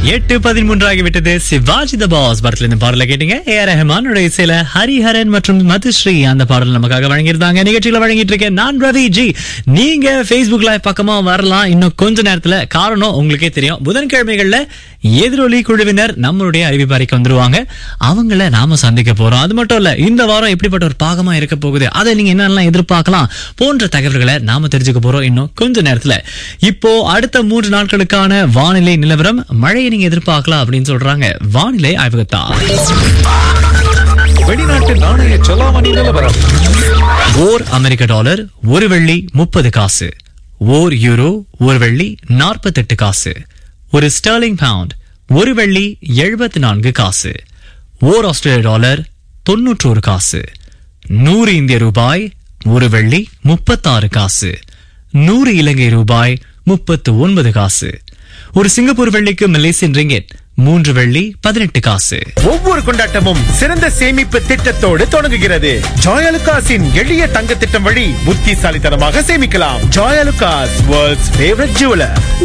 எட்டு பதிமூன்று ஆகிவிட்டது சிவாஜி த பாஸ் படத்துல இருந்து பாடல கேட்டீங்க ஏ ஆர் ரஹ்மானோட இசையில ஹரிஹரன் மற்றும் மதுஸ்ரீ அந்த பாடல் நமக்காக வழங்கியிருந்தாங்க நிகழ்ச்சியில வழங்கிட்டு இருக்கேன் நான் ரவி ஜி நீங்க Facebook லைவ் பக்கமா வரலாம் இன்னும் கொஞ்ச நேரத்துல காரணம் உங்களுக்கே தெரியும் புதன்கிழமைகள்ல எதிரொலி குழுவினர் நம்மளுடைய அறிவிப்பறைக்கு வந்துருவாங்க அவங்கள நாம சந்திக்க போறோம் அது மட்டும் இல்ல இந்த வாரம் எப்படிப்பட்ட ஒரு பாகமா இருக்க போகுது அதை நீங்க என்னெல்லாம் எதிர்பார்க்கலாம் போன்ற தகவல்களை நாம தெரிஞ்சுக்க போறோம் இன்னும் கொஞ்ச நேரத்துல இப்போ அடுத்த மூன்று நாட்களுக்கான வானிலை நிலவரம் மழையை நீங்க எதிர்பார்க்கலாம் அப்படின்னு சொல்றாங்க வானிலை ஆய்வகத்தார் வெளிநாட்டு நாணய செலாவணி நிலவரம் ஓர் அமெரிக்க டாலர் ஒரு வெள்ளி முப்பது காசு ஓர் யூரோ ஒரு வெள்ளி நாற்பத்தெட்டு காசு ஒரு ஸ்டெர்லிங் பவுண்ட் ஒரு வெள்ளி எழுபத்தி நான்கு காசு ஓர் ஆஸ்திரேலிய டாலர் தொன்னூற்றோரு காசு நூறு இந்திய ரூபாய் ஒரு வெள்ளி முப்பத்தாறு காசு நூறு இலங்கை ரூபாய் முப்பத்து ஒன்பது காசு ஒரு சிங்கப்பூர் வெள்ளிக்கு மலேசியன் ரிங்கெட் மூன்று வெள்ளி பதினெட்டு காசு ஒவ்வொரு கொண்டாட்டமும் சிறந்த சேமிப்பு திட்டத்தோடு தொடங்குகிறது ஜாயலுகாஸின் எளிய தங்க திட்டம் வழி புத்திசாலித்தனமாக சேமிக்கலாம் ஜாயலுகாஸ் வேர்ல்ட்ஸ் ஃபேவரட் ஜுவலர்